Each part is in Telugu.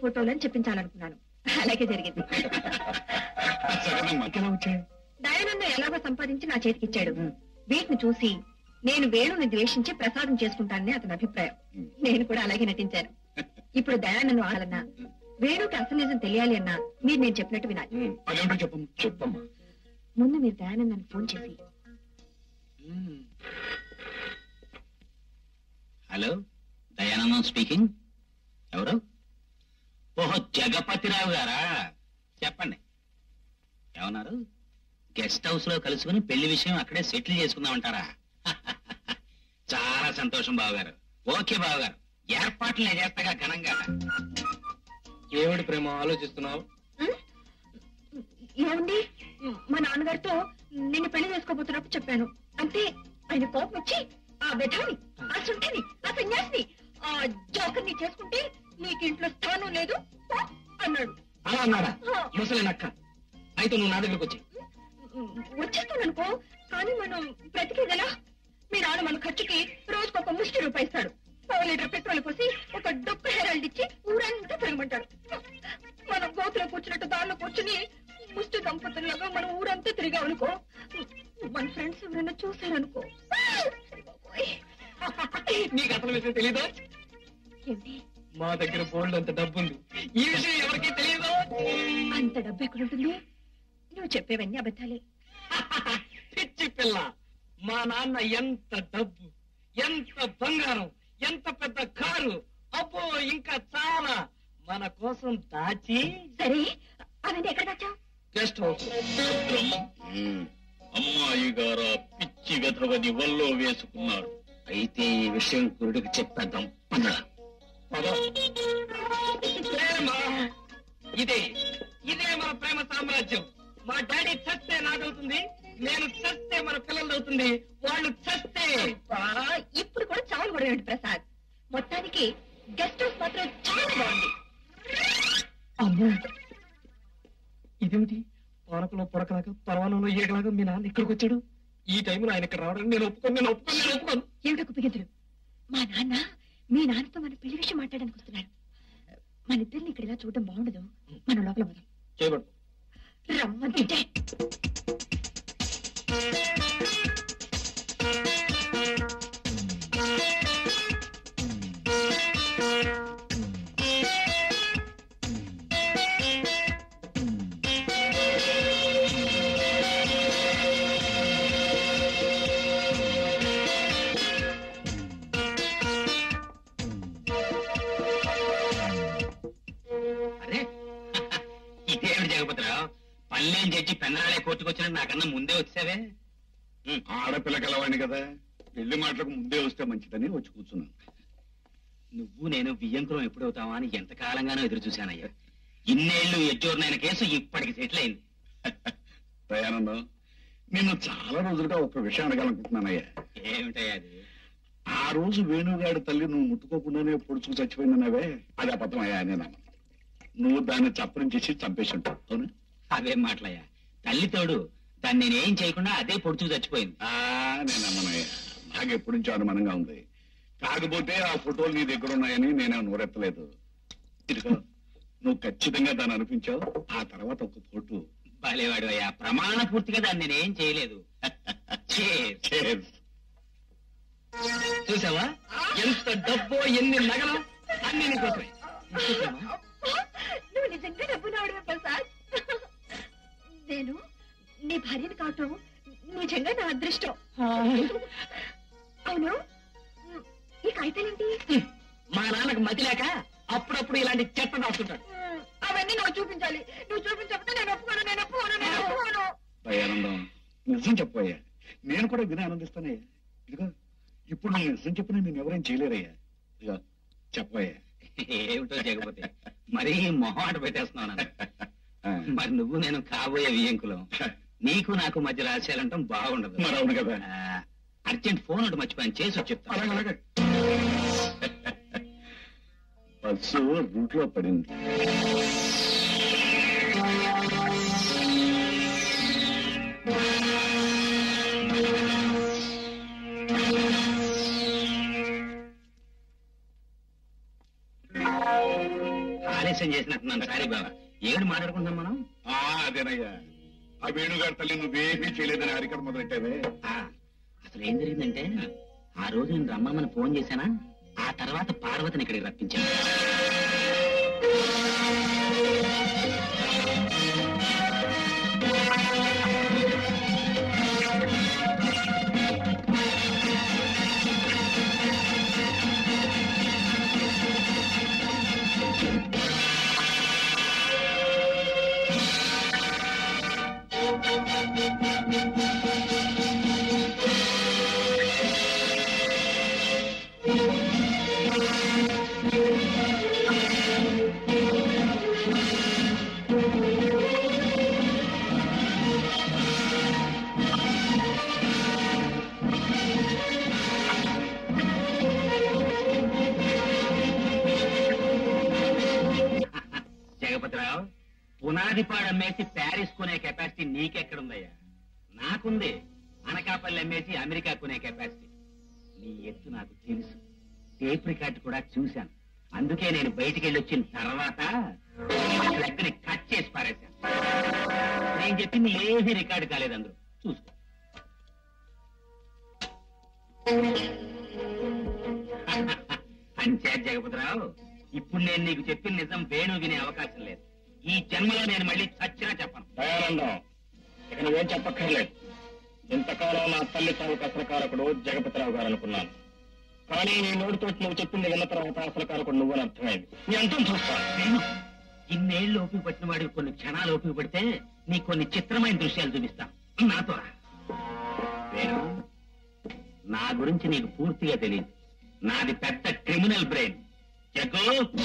ఫోటోలు అని చెప్పించాలనుకున్నాను అలాగే జరిగింది సరేనమ్మా ఎలా వచ్చాయి దయానంద ఎలాగో సంపాదించి నా చేతికిచ్చాడు వీటిని చూసి నేను వేణుని ద్వేషించి ప్రసాదం చేసుకుంటానని అతని అభిప్రాయం నేను కూడా అలాగే నటించాను ఇప్పుడు దయానందం ఆడాలన్నా వేణుకి అసలు నిజం తెలియాలి అన్నా మీరు నేను చెప్పినట్టు వినాలి అదేంటో చెప్పమ్మా చెప్పమ్మా ముందు మీరు దయానందానికి ఫోన్ చేసి హలో దయానందం స్పీకింగ్ ఎవరు ఓహో జగపతిరావు గారా చెప్పండి ఏమన్నారు గెస్ట్ హౌస్ లో కలుసుకుని పెళ్లి విషయం అక్కడే సెటిల్ చేసుకుందామంటారా చాలా సంతోషం బావగారు ఓకే బావగారు ఏర్పాట్లు నేను చేస్తాగా ఘనంగా ఏమిటి ప్రేమ ఆలోచిస్తున్నావు ఏమండి మా నాన్నగారితో నిన్ను పెళ్లి చేసుకోబోతున్నప్పుడు చెప్పాను అంతే ఆయన కోపం వచ్చి ఆ బెఠాని ఆ సుంఠిని ఆ సన్యాసిని ఆ జోకర్ని చేసుకుంటే నీకు ఇంట్లో స్థానం లేదు పో అన్నాడు అలా అన్నాడా ముసలి నక్క అయితే నువ్వు నా దగ్గరకు వచ్చి వచ్చేస్తాననుకో కానీ మనం బ్రతికేదెలా మీ నాన్న మన ఖర్చుకి రోజుకు ఒక ముష్టి రూపాయి ఇస్తాడు పావు లీటర్ పెట్రోల్ పోసి ఒక డొక్కు హెరాల్డ్ ఇచ్చి ఊరంతా తిరగమంటాడు మనం గోతులో కూర్చున్నట్టు దారిలో కూర్చుని ముష్టి దంపతుల్లాగా మనం ఊరంతా తిరిగామనుకో మన ఫ్రెండ్స్ ఎవరైనా చూసారనుకో నీకు అసలు విషయం తెలీదు ఏంటి మా దగ్గర బోల్డ్ అంత డబ్బు ఉంది ఈ విషయం ఎవరికీ తెలియదు అంత డబ్బు ఎక్కడుంటుంది నువ్వు చెప్పేవన్నీ అబద్ధాలే పిచ్చి పిల్ల మా నాన్న ఎంత డబ్బు ఎంత బంగారం ఎంత పెద్ద కారు అబ్బో ఇంకా చాలా మన కోసం దాచి సరే అవన్నీ ఎక్కడ దాచావు గెస్ట్ హౌస్ అమ్మాయి గారా పిచ్చి వెధవని వల్లో వేసుకున్నారు అయితే ఈ విషయం గురుడికి చెప్పేద్దాం పద ప్రేమ ఇదే ఇదే మన ప్రేమ సామ్రాజ్యం మా డాడీ చస్తే నాదవుతుంది నేను చస్తే మన పిల్లలవుతుంది వాళ్ళు చస్తే అబ్బా, ఇప్పుడు కూడా చాలు కూడా ఏంటి ప్రసాద్ మొత్తానికి గెస్ట్ హౌస్ మాత్రం చాలా బాగుంది అమ్మో ఇదేమిటి పానకలో పొడకలాగా పర్వాలలో ఏగలాగా మీ నాన్న ఇక్కడికి వచ్చాడు ఈ టైంలో ఆయన ఇక్కడ రావడం నేను ఒప్పుకోను నేను ఒప్పుకోను నేను ఒప్పుకోను ఏమిటో కుప్పిగింతులు మా నాన్న మీ నాన్నతో మన పెళ్లి విషయం మాట్లాడడానికి వస్తున్నాడు మన ఇద్దరిని ఇక్కడ ఇలా చూడడం బాగుండదు మనం లోపల పోదాం చేయబడు రమ్మంటే అరే ఇదేమిటి జగపతిరావు పల్లెం చేసి పెన్నరాలే కోర్టుకొచ్చినట్టు నాకన్నా ముందే వచ్చావే ఆడపిల్ల కలవాణ్ణి కదా పెళ్లి మాటలకు ముందే వస్తే మంచిదని వచ్చి కూర్చున్నాను నువ్వు నేను బియ్యంకులం ఎప్పుడవుతావా అని ఎంతకాలంగానో ఎదురు చూశానయ్యా ఇన్నేళ్లు ఎజ్జోర్నైన కేసు ఇప్పటికి సెటిల్ అయింది దయానందం నిన్ను చాలా రోజులుగా ఒక విషయం అడగాలనుకుంటున్నానయ్యా ఏమిటయ్యా అది ఆ రోజు వేణుగాడి తల్లి నువ్వు ముట్టుకోకుండానే పొడుచుకు చచ్చిపోయిందన్నావే అది అబద్ధం అయ్యా అని నమ్మను నువ్వు దాన్ని చప్పరించేసి చంపేసి ఉంటావు అవునా అవేం మాటలయ్యా తల్లి తోడు దాన్ని నేనేం చేయకుండా అదే పొడుచుకు చచ్చిపోయింది ఆ, నేను నమ్మనయ్యా నాకు ఎప్పటి నుంచో అనుమానంగా ఉంది కాకపోతే ఆ ఫోటోలు నీ దగ్గర ఉన్నాయని నేనే నోరెత్తలేదు ఇదిగో నువ్వు ఖచ్చితంగా దాన్ని అనిపించావు ఆ తర్వాత ఒక ఫోటో బాలేవాడు అయ్యా ప్రమాణ పూర్తిగా దాన్ని నేనేం చేయలేదు Cheers. Cheers. చూసావా ఎంత డబ్బో ఎన్ని నగలు అన్ని నీకోసమే అబ్బా, నువ్వు నిజంగా డబ్బు రావడమే ప్రసాద్ నేను నీ భార్యని కావటం నిజంగా నా అదృష్టం అవును ఈ కాగితాలేంటి మా నాన్నకు మతి లేక అప్పుడప్పుడు ఇలాంటి చెత్త దాస్తుంటాడు అవన్నీ నాకు చూపించాలి నువ్వు చూపించకపోతే నేను ఒప్పుకోను నేను ఒప్పుకోను నేను ఒప్పుకోను దయానందం నిజం చెప్పయ్యా నేను కూడా విని ఆనందిస్తానయ్యా ఇదిగో ఇప్పుడు నేను నిజం చెప్పినా నేను ఎవరేం చేయలేరయ్యా ఇదిగో చెప్పయ్యా ఏమిటో జగపతి మరీ మొహమాట పెట్టేస్తున్నావు నన్ను. ఆ, మరి నువ్వు నేను కాబోయే వియంకులం నీకు నాకు మధ్య రహస్యాలంటాం బాగుండదు మరి అవును కదా ఆ, అర్జెంట్ ఫోన్ ఒకటి మర్చిపోయాను చేసి వచ్చి చెప్తాను అలాగే అలాగే బస్సు రూట్ లో పడింది ఆలస్యం చేసినట్టున్నాను సారీ బాబా ఏడు మాట్లాడుకుంటాం మనం ఆ అదేనయ్యా ఆ వేణుగారి తల్లి నువ్వేమీ చేయలేదని హరికథ మొదలెట్టావే ఆ, అసలు ఏం జరిగిందంటే ఆ రోజు నేను రమ్మని ఫోన్ చేశానా ఆ తర్వాత పార్వతిని ఇక్కడికి రప్పించాను జగపతిరావు పునాది పాడు అమ్మేసి ప్యారిస్ కొనే కెపాసిటీ నీకెక్కడుందయ్యా నాకుంది అనకాపల్లి అమ్మేసి అమెరికా కొనే కెపాసిటీ నీ ఎత్తు నాకు తెలుసు టేప్ రికార్డ్ కూడా చూశాను అందుకే నేను బయటికి వెళ్ళి వచ్చిన తర్వాత లెక్కని కట్ చేసి పారేశాను నేను చెప్పింది ఏమీ రికార్డు కాలేదు అందరూ చూసుకో అంచే జగపతిరావు ఇప్పుడు నేను నీకు చెప్పిన నిజం వేణు వినే అవకాశం లేదు ఈ జన్మలో నేను మళ్ళీ చచ్చినా చెప్పను దయానందం ఇక నువ్వేం చెప్పక్కర్లేదు ఇంతకాలం నా తల్లి తాలూకు అసలు కారకుడు జగపతిరావు గారు అనుకున్నాను కానీ నీ నోటితో నువ్వు చెప్పింది విన్న తర్వాత అసలు కారకుడు నువ్వని అర్థమైంది నీ అంతం చూస్తా వేణు ఇన్నేళ్లు ఓపిక పట్టిన వాడికి కొన్ని క్షణాలు ఓపిక పడితే నీ కొన్ని చిత్రమైన దృశ్యాలు చూపిస్తా నాతో రా. వేణు నా గురించి నీకు పూర్తిగా తెలియదు నాది పెద్ద క్రిమినల్ బ్రెయిన్ జగ్గు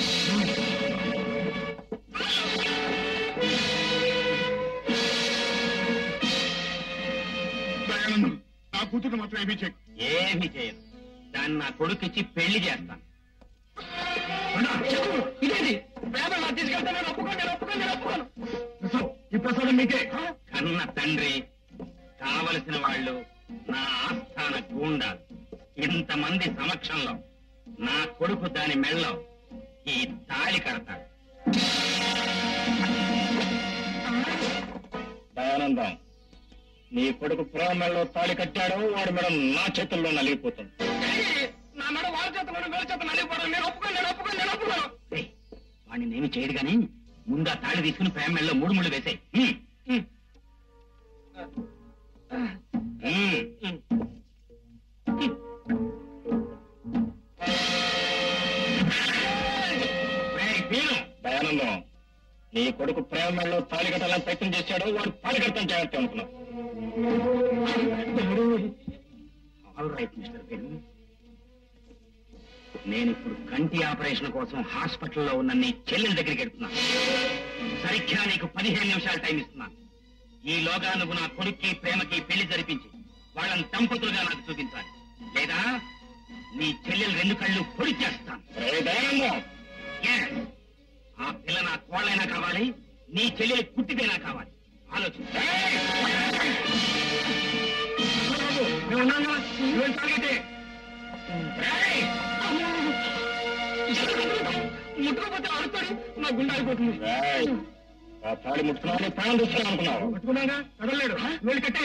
దయానందం నా కూతురు మాత్రం ఏమీ చేయకు ఏమీ చేయను దాన్ని నా కొడుకిచ్చి పెళ్లి చేస్తాను ఇదేంటి ప్రేమ నా తీసుకెళ్తే నేను ఒప్పుకోను నేను ఒప్పుకోను నేను ఒప్పుకోను ఈ ప్రసాదం మీకే కన్న తండ్రి కావలసిన వాళ్ళు నా ఆస్థాన గూండాలు ఇంతమంది సమక్షంలో నా కొడుకు దాని మెళ్ళలో ఈ తాళి కడతాడు దయానందం నీ కొడుకు ప్రేమ మెడలో తాళి కట్టాడు వాడి మెడ నా చేతుల్లో నలిగిపోతుంది ఏయ్, నా మెడ వాళ్ళ చేత మెడ వీళ్ళ చేత నలిగిపోవడం నేను ఒప్పుకోను నేను ఒప్పుకోను నేను ఒప్పుకోను రేయ్, వాడిని ఏమి చేయడు గాని ముందు ఆ తాళి తీసుకుని ప్రేమ మెళ్ళలో మూడు ముళ్ళు వేసాయి దయానందం నీ కొడుకు ప్రేమ మెడలో తాళి కట్టాలని ప్రయత్నం చేశాడు వాడు తాళి కడతాను జాగ్రత్త అనుకున్నావు ఆల్ రైట్ మిస్టర్ వేణు నేను ఇప్పుడు కంటి ఆపరేషన్ కోసం హాస్పిటల్లో ఉన్న నీ చెల్లెల దగ్గరికి వెళ్తున్నాను సరిగ్గా నీకు పదిహేను నిమిషాలు టైం ఇస్తున్నాను ఈలోగా నువ్వు నా కొడుక్కి ప్రేమకి పెళ్లి జరిపించి వాళ్ళని దంపతులుగా నాకు చూపించాలి లేదా నీ చెల్లెలు రెండు కళ్ళు పొడి చేస్తాను రే దయానందం Yes. ఆ పిల్ల నా కోళ్ళైనా కావాలి నీ చెల్లెలు పుట్టిదైనా కావాలి ఆలోచించు రేయ్! ముట్టుకోపోతే అడుగుతాడు నా గుండె ఆగిపోతుంది రేయ్, ఆ తాళి ముట్టుకున్నావు ప్రాణం చూస్తున్నాను అనుకున్నావు పట్టుకున్నాగా కదలలేడు వెళ్ళి కట్టే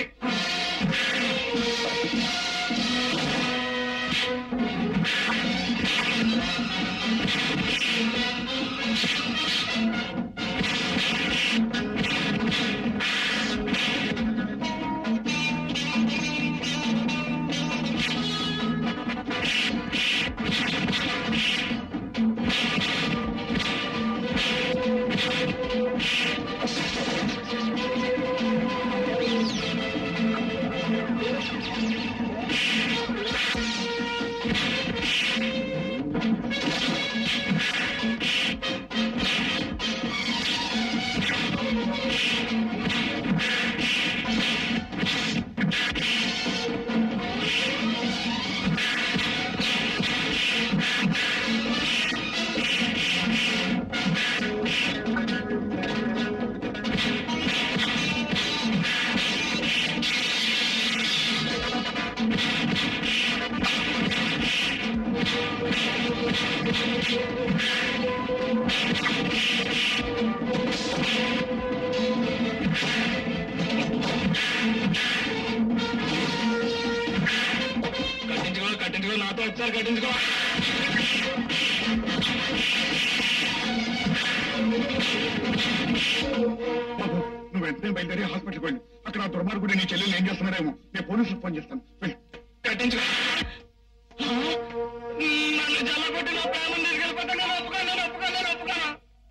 ఆ వచ్చారు కట్టించుకో బాబు నువ్వు వెంటనే బయలుదేరి హాస్పిటల్కి వెళ్ళి అక్కడ ఆ దుర్మార్గుడు నీ చెల్లెలు ఏం చేస్తున్నారేమో నేను పోలీసులకు ఫోన్ చేస్తాను వెళ్ళు కట్టించుకో నన్ను జల్లగొట్టి నా ప్రేమను తీసుకెళ్ళిపోతా నేను ఒప్పుకోను నేను ఒప్పుకోను నేను ఒప్పుకోను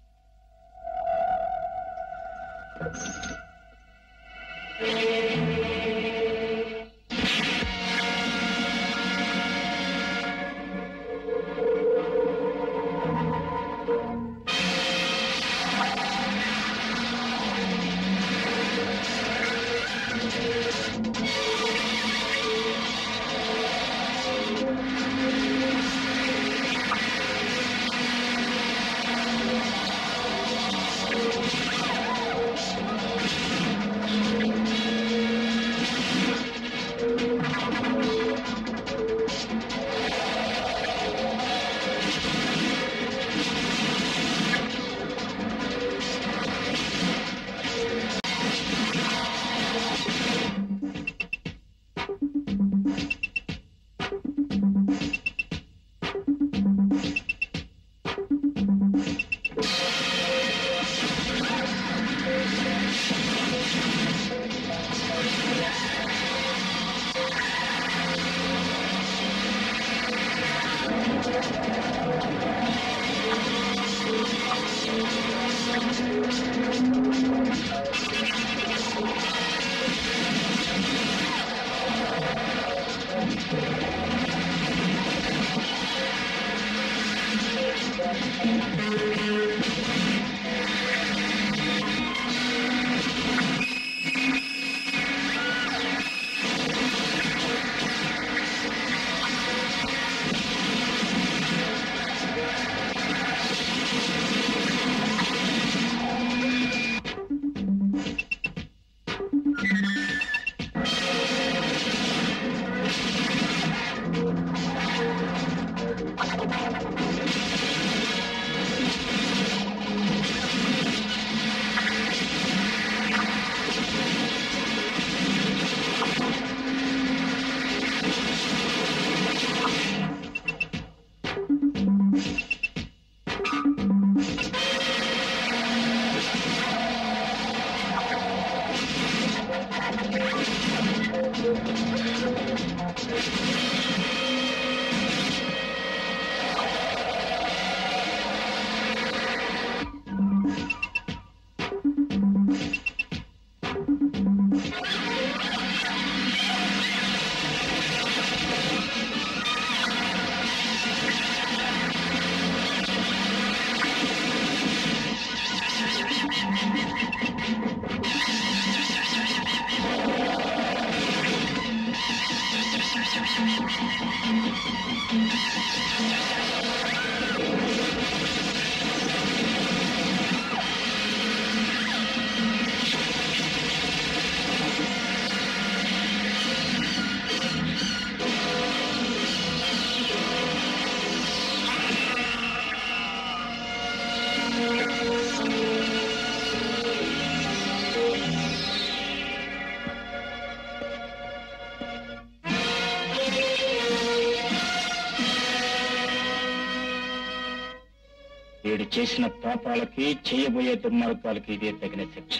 వీడు చేసిన పాపాలకి చేయబోయే దుర్మార్గాలకి ఇదే తగిన శిక్ష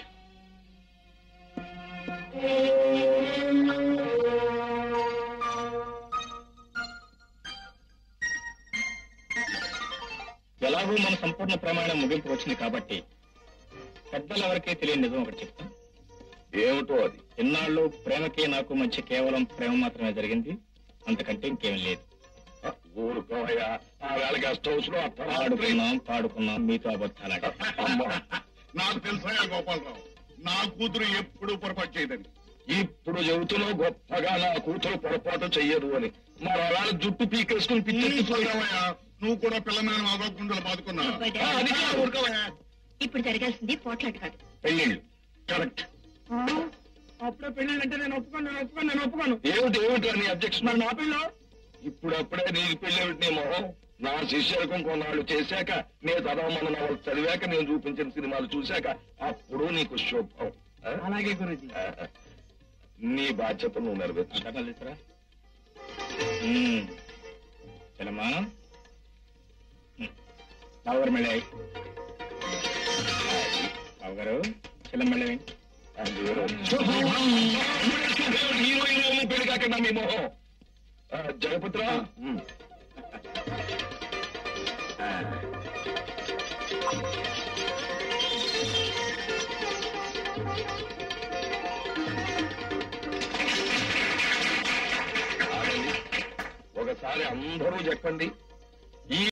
ఎలాగో మన సంపూర్ణ ప్రమాణం ముగింపు వచ్చింది కాబట్టి పెద్దలు ఎవరికీ తెలియని నిజం ఒకటి చెప్తాను ఏమిటో అది ఇన్నాళ్ళు ప్రేమకి నాకు మధ్య కేవలం ప్రేమ మాత్రమే జరిగింది అంతకంటే ఇంకేం లేదు ఊరుకోవయ్యా ఆ వేళ గెస్ట్ హౌస్ లో ఆడుకున్నాం పాడుకున్నాం మీతో అబద్ధాలు అమ్మా నాకు తెలుసా గోపాలరావు నా కూతురు ఎప్పుడు పొరపాటు చేయదని ఇప్పుడు చెబుతున్నావు గొప్పగా నా కూతురు పొరపాటు చెయ్యదు అని మరి అలా జుట్టు పీకేసుకుని పిచ్చెత్తి పోయావయ్యా నువ్వు కూడా పిల్లమైన అవగుండలు బాదుకున్నా ఆ, అది కాదు, ఊరుకోవయ్యా ఇప్పుడు జరగాల్సింది పోట్లాట కాదు పెళ్ళిళ్ళు కరెక్ట్ అప్పుడే పెళ్లి అంటే నేను ఒప్పుకోను నేను ఒప్పుకోను నేను ఒప్పుకోను ఏమిటి ఏమిటి నీ అబ్జెక్షన్ మరి నా పెళ్ళి ఇప్పుడు అప్పుడే నీకు పెళ్ళి ఏమిటి నీ మొహం నా శిష్యరకం కొన్నాళ్ళు చేశాక నేను చదవమన్న నవలు చదివాక నేను చూపించిన సినిమాలు చూశాక అప్పుడు నీకు శుభం ఆ? అలాగే గురుజీ ఆ, నీ బాధ్యత నువ్వు నెరవేర్చు తీసురా చెల్లమ్మా బావగారు మళ్ళీ బావగారు చెల్లం మళ్ళీ హీరోయిన్ పెళ్లి కాకుండా మీ మొహం ఆ, జగపతిరా ఉమ్. ఆగండి. ఒకసారి అందరూ చెప్పండి